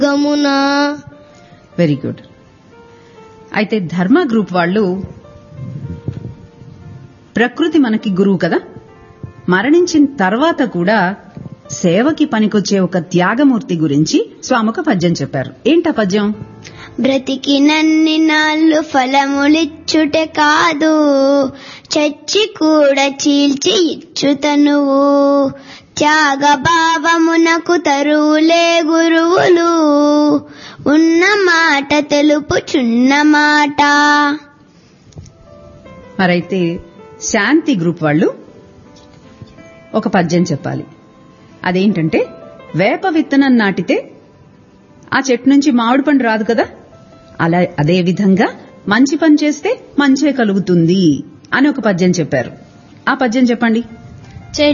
గమున very good అయితే ధర్మ group వాళ్ళు ప్రకృతి మనకి గురువు కదా మరణించిన తర్వాత కూడా సేవకి పనికొచ్చే ఒక త్యాగమూర్తి గురించి స్వామి ఒక పద్యం చెప్పారు ఏంటా పద్యం బ్రతికినన్ని నాళ్ళు ఫలములిచ్చుటే కాదు చచ్చి కూడా చీల్చి ఇచ్చుతనువు త్యాగ భావమునకు తరువులే గురువులు ఉన్న మాట తెలుపుచున్న మాట మరైతే శాంతి గ్రూప్ వాళ్ళు ఒక పద్యం చెప్పాలి అదేంటంటే వేప విత్తనం నాటితే ఆ చెట్టు నుంచి మామిడి పండు రాదు కదా అలా అదే విధంగా మంచి పని చేస్తే మంచే కలుగుతుంది అని ఒక పద్యం చెప్పారు ఆ పద్యం చెప్పండి